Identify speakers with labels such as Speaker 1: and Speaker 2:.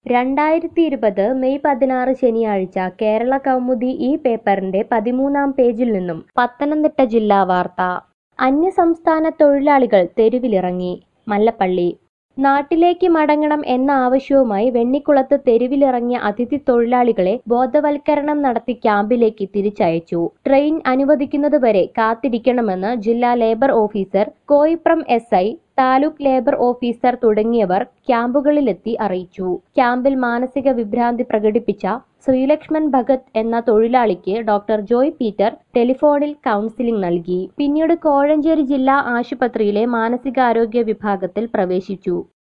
Speaker 1: രണ്ടായിരത്തി ഇരുപത് മെയ് പതിനാറ് ശനിയാഴ്ച കേരള കൗമുദി ഈ പേപ്പറിന്റെ പതിമൂന്നാം പേജിൽ നിന്നും പത്തനംതിട്ട ജില്ലാ വാർത്ത അന്യസംസ്ഥാന തൊഴിലാളികൾ തെരുവിലിറങ്ങി മല്ലപ്പള്ളി നാട്ടിലേക്ക് മടങ്ങണം എന്ന ആവശ്യവുമായി വെണ്ണിക്കുളത്ത് തെരുവിലിറങ്ങിയ അതിഥി തൊഴിലാളികളെ ബോധവൽക്കരണം നടത്തി ക്യാമ്പിലേക്ക് തിരിച്ചയച്ചു ട്രെയിൻ അനുവദിക്കുന്നതുവരെ കാത്തിരിക്കണമെന്ന് ജില്ലാ labour officer Koipram S I taluk labour officer തുടങ്ങിയവർ ക്യാമ്പുകളിലെത്തി അറിയിച്ചു ക്യാമ്പിൽ മാനസിക വിഭ്രാന്തി പ്രകടിപ്പിച്ച ശ്രീലക്ഷ്മൺ ഭഗത് എന്ന തൊഴിലാളിക്ക് ഡോക്ടർ ജോയ് പീറ്റർ ടെലിഫോണിൽ കൗൺസിലിംഗ് നൽകി പിന്നീട് കോഴഞ്ചേരി ജില്ലാ ആശുപത്രിയിലെ മാനസികാരോഗ്യ വിഭാഗത്തിൽ പ്രവേശിച്ചു